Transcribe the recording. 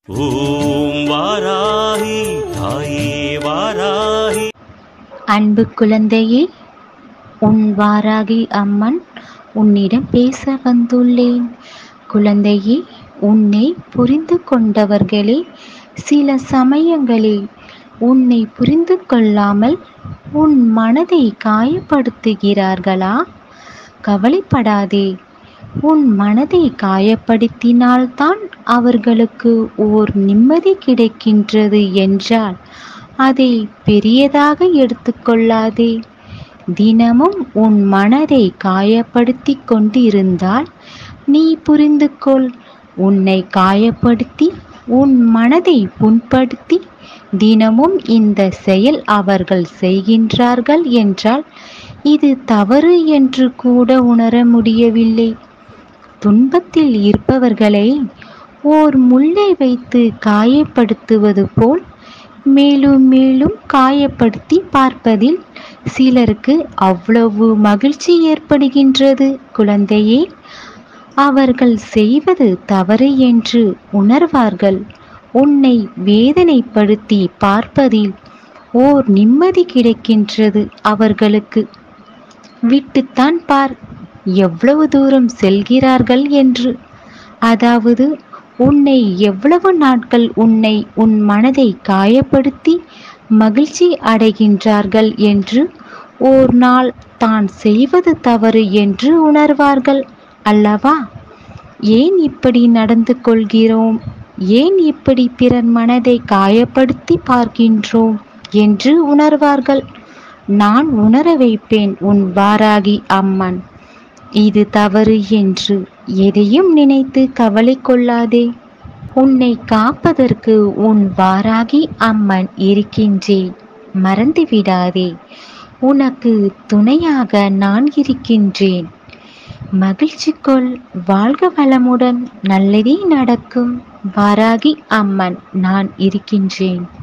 ஓம் வாராகி தாயே வாராகி அன்பு குழந்தையே உன் வாராகி அம்மன் உன்னிடம் பேச வந்துள்ளேன் குழந்தையே உன்னை புரிந்து கொண்டவர்களே சில சமயங்களில் உன்னை புரிந்து கொள்ளாமல் உன் மனதை காயப்படுத்துகிறார்களா கவலைப்படாதே உன் மனதை காயப்படுத்தினால்தான் அவர்களுக்கு ஓர் நிம்மதி கிடைக்கின்றது என்றால் அதை பெரியதாக எடுத்துக்கொள்ளாதே தினமும் உன் மனதை காயப்படுத்தி கொண்டிருந்தால் நீ புரிந்து கொள் உன்னை காயப்படுத்தி உன் மனதை புண்படுத்தி தினமும் இந்த செயல் அவர்கள் செய்கின்றார்கள் என்றால் இது தவறு என்று கூட உணர முடியவில்லை துன்பத்தில் இருப்பவர்களை ஓர் முள்ளை வைத்து காயப்படுத்துவது போல் மேலும் மேலும் காயப்படுத்தி பார்ப்பதில் சிலருக்கு அவ்வளவு மகிழ்ச்சி ஏற்படுகின்றது குழந்தையே அவர்கள் செய்வது தவறு என்று உணர்வார்கள் உன்னை வேதனைப்படுத்தி பார்ப்பதில் ஓர் நிம்மதி கிடைக்கின்றது அவர்களுக்கு விட்டுத்தான் பார் எவ்வளவு தூரம் செல்கிறார்கள் என்று அதாவது உன்னை எவ்வளவு நாட்கள் உன்னை உன் மனதை காயப்படுத்தி மகிழ்ச்சி அடைகின்றார்கள் என்று ஓர் நாள் தான் செய்வது தவறு என்று உணர்வார்கள் அல்லவா ஏன் இப்படி நடந்து கொள்கிறோம் ஏன் இப்படி பிறர் மனதை காயப்படுத்தி பார்க்கின்றோம் என்று உணர்வார்கள் நான் உணர வைப்பேன் உன் வாராகி அம்மன் இது தவறு என்று எதையும் நினைத்து கவலை கொள்ளாதே உன்னை காப்பதற்கு உன் வாராகி அம்மன் இருக்கின்றேன் மறந்து விடாதே உனக்கு துணையாக நான் இருக்கின்றேன் மகிழ்ச்சி கொள் வாழ்க வளமுடன் நல்லதே நடக்கும் வாராகி அம்மன் நான் இருக்கின்றேன்